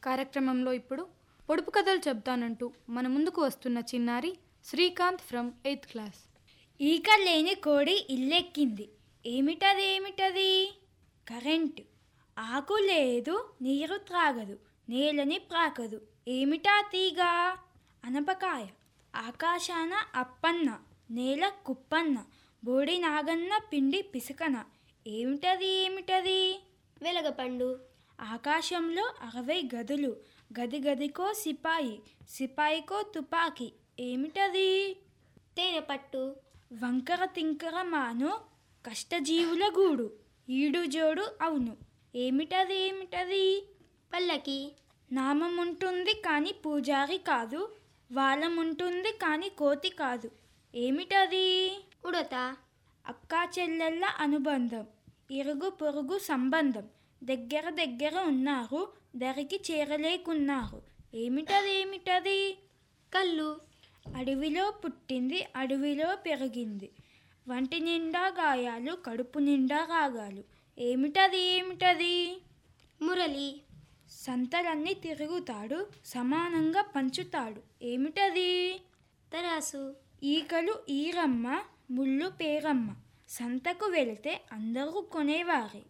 కార్యక్రమంలో ఇప్పుడు పొడుపు కథలు చెప్తానంటూ మన ముందుకు వస్తున్న చిన్నారి శ్రీకాంత్ ఫ్రమ్ ఎయిత్ క్లాస్ ఈక లేని కోడి ఇల్లెక్కింది ఏమిటది ఏమిటది కరెంటు ఆకు లేదు నీరు త్రాగదు నేలని ప్రాకదు ఏమిటా తీగ అనపకాయ ఆకాశాన అప్పన్న నేల కుప్పన్న బోడి నాగన్న పిండి పిసకన ఏమిటది ఏమిటది వెలగపండు ఆకాశంలో అరవై గదులు గది గదికో సిపాయి సిపాయికో తుపాకీ ఏమిటది తేనెపట్టు వంకర తింకర మాను కష్టజీవుల గూడు ఈడు జోడు అవును ఏమిటది ఏమిటది పల్లకి నామం ఉంటుంది కానీ పూజారి కాదు వాలం ఉంటుంది కానీ కోతి కాదు ఏమిటది ఉడత అక్కా చెల్లెళ్ళ అనుబంధం ఇరుగు పొరుగు సంబంధం దగ్గర దగ్గర ఉన్నారు దరికి చేరలేకున్నారు ఏమిటది ఏమిటది కళ్ళు అడవిలో పుట్టింది అడవిలో పెరిగింది వంటి నిండా గాయాలు కడుపు నిండా రాగాలు ఏమిటది ఏమిటది మురళి సంతలన్నీ తిరుగుతాడు సమానంగా పంచుతాడు ఏమిటది తరాసు ఈకలు ఈరమ్మ ముళ్ళు పేరమ్మ సంతకు వెళితే అందరూ కొనేవారే